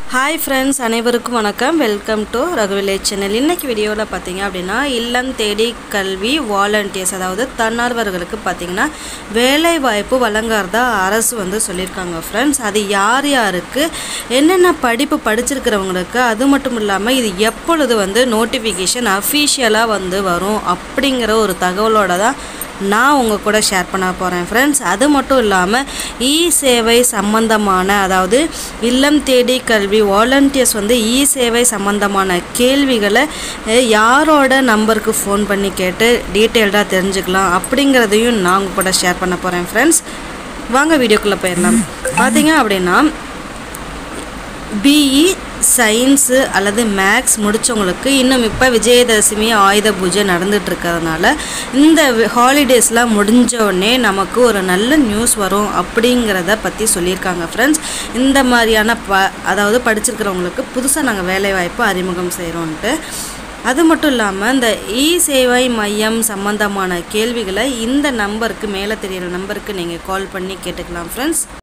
hi friends அனைவருக்கும் வணக்கம் welcome to ரகுவிலேஜ் channel இன்னைக்கு வீடியோவில் பார்த்தீங்க அப்படின்னா இல்லம் தேடி கல்வி வாலண்டியர்ஸ் அதாவது தன்னார்வர்களுக்கு பார்த்தீங்கன்னா வேலை வாய்ப்பு வழங்குறதா அரசு வந்து சொல்லியிருக்காங்க ஃப்ரெண்ட்ஸ் அது யார் யாருக்கு என்னென்ன படிப்பு படிச்சிருக்கிறவங்களுக்கு அது மட்டும் இல்லாமல் இது எப்பொழுது வந்து நோட்டிஃபிகேஷன் அஃபீஷியலாக வந்து வரும் அப்படிங்கிற ஒரு தகவலோட தான் நான் உங்கள் கூட ஷேர் பண்ண போகிறேன் ஃப்ரெண்ட்ஸ் அது மட்டும் இல்லாமல் இ சேவை சம்பந்தமான அதாவது இல்லம் தேடி கல்வி வாலண்டியர்ஸ் வந்து இ சேவை சம்பந்தமான கேள்விகளை அஹ், யாரோட நம்பருக்கு ஃபோன் பண்ணி கேட்டு டீட்டெயில்டாக தெரிஞ்சுக்கலாம் அப்படிங்கிறதையும் நான் உங்கள் கூட ஷேர் பண்ண போகிறேன் ஃப்ரெண்ட்ஸ் வாங்க வீடியோக்குள்ளே போயிடலாம் பார்த்தீங்க அப்படின்னா பிஇ சயின்ஸு அல்லது மேக்ஸ் முடித்தவங்களுக்கு இன்னும் இப்போ விஜயதசமி ஆயுத பூஜை நடந்துட்டு இருக்கிறதுனால இந்த ஹாலிடேஸ்லாம் முடிஞ்ச உடனே நமக்கு ஒரு நல்ல நியூஸ் வரும் அப்படிங்கிறத பற்றி சொல்லியிருக்காங்க ஃப்ரெண்ட்ஸ் இந்த மாதிரியான ப அதாவது படிச்சிருக்கிறவங்களுக்கு புதுசாக நாங்கள் வேலைவாய்ப்பு அறிமுகம் செய்கிறோன்ட்டு அது மட்டும் இல்லாமல் இந்த இ சேவை மையம் சம்பந்தமான கேள்விகளை இந்த நம்பருக்கு மேலே தெரியிற நம்பருக்கு நீங்கள் கால் பண்ணி கேட்டுக்கலாம் ஃப்ரெண்ட்ஸ்